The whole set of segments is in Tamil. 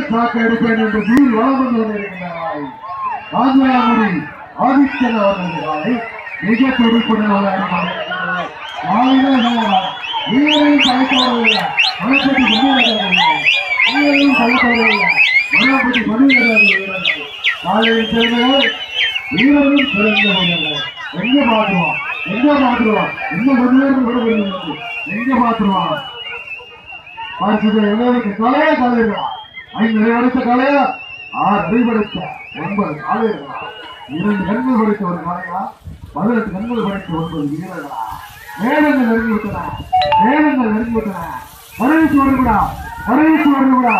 சாக்கு எடுப்பேன் என்று வீர் வளம் வந்து கொண்டிருக்கிறாய் காஞ்சிராமுடி ஆதித்யன் அவர்களை மிக துடிப்புடன் வீரையும் கலைத்தவர்கள் மனப்பட்டி கொண்டுவரவில்லை வீரையும் கலைத்தவர்கள் மனப்பட்டி கொண்டுவரவில்லை காலையில் சேர்ந்தவர் வீரரும் சிறந்தவர்கள் எங்க மாற்றுவான் எங்க மாற்றுவான் எங்க கொண்டு விடுவது எங்க மாற்றுவான் பார்த்துட்டு எல்லாருக்கு கலையா கலையா ஐந்து நிறைவடைத்த கலையா ஆறு அறிவடைத்த ஒன்பது காலையா இரண்டு கண்கள் படைத்த ஒரு கலையா பதினெட்டு கண்கள் படைத்த ஒன்பது வீரர்களா வேதங்கள் நெருங்கி விட்டன வேதங்கள் நெருங்கி விட்டன கருவிச்சு வருவிடா கருவிச்சு வருவிடா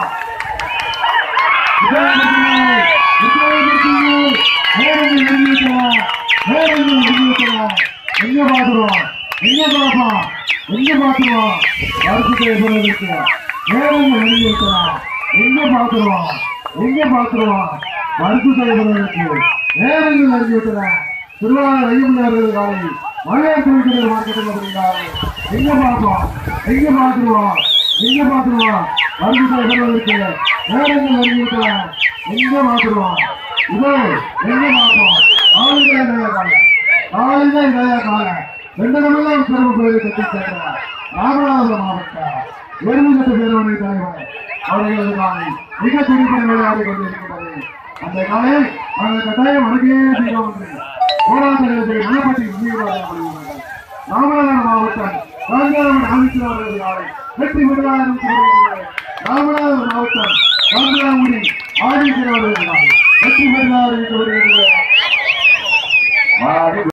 வேதங்கள் நெருங்கி விட்டன வேதங்கள் நெருங்கி விட்டன எங்க பாத்துருவான் எங்க பாப்பான் எங்க பாத்துருவான் வருஷத்தை சொல்வதற்கு வேதங்கள் நெருங்கி விட்டன எங்க பாத்துருவான் எங்க பாத்துருவான் வருஷத்தை சொல்வதற்கு வேதங்கள் நெருங்கி விட்டன திருவாரூர் ஐயம்பர்கள் காலை மலையாள துறைக்கிற மார்க்கெட்டில் அப்படிங்கிறாரு எங்க பார்ப்போம் எங்க பார்த்துருவோம் எங்க பார்த்துருவோம் வருஷத்தை சொல்வதற்கு வேதங்கள் நெருங்கி விட்டன எங்க பார்த்துருவோம் இதோ எங்க பார்ப்போம் நாளைக்கு நிறைய காலம் நாளைக்கு நிறைய காலம் ரெண்டு நாளும் சிறப்பு கோயிலை கட்டி சேர்க்கிறார் ராமநாதபுரம் மாவட்டம் எருமகட்டு பேரவனை தலைவர் அவர்களது காலை மிக துடிப்புடன் விளையாடி கொண்டிருக்கிறது அந்த காலை அந்த கட்டாயம் வணங்கியே தீரும் என்று போராட்டத்தை மனப்பட்டி முன்னிறுவர்கள் ராமநாதபுரம் மாவட்டம் காஞ்சிபுரம் ஆதித்யன் அவர்களது காலை வெற்றி பெறுவார் ராமநாதபுரம் மாவட்டம் காஞ்சிபுரம் ஆதித்யன் அவர்களது காலை வெற்றி பெறுவார் என்று வருகிறது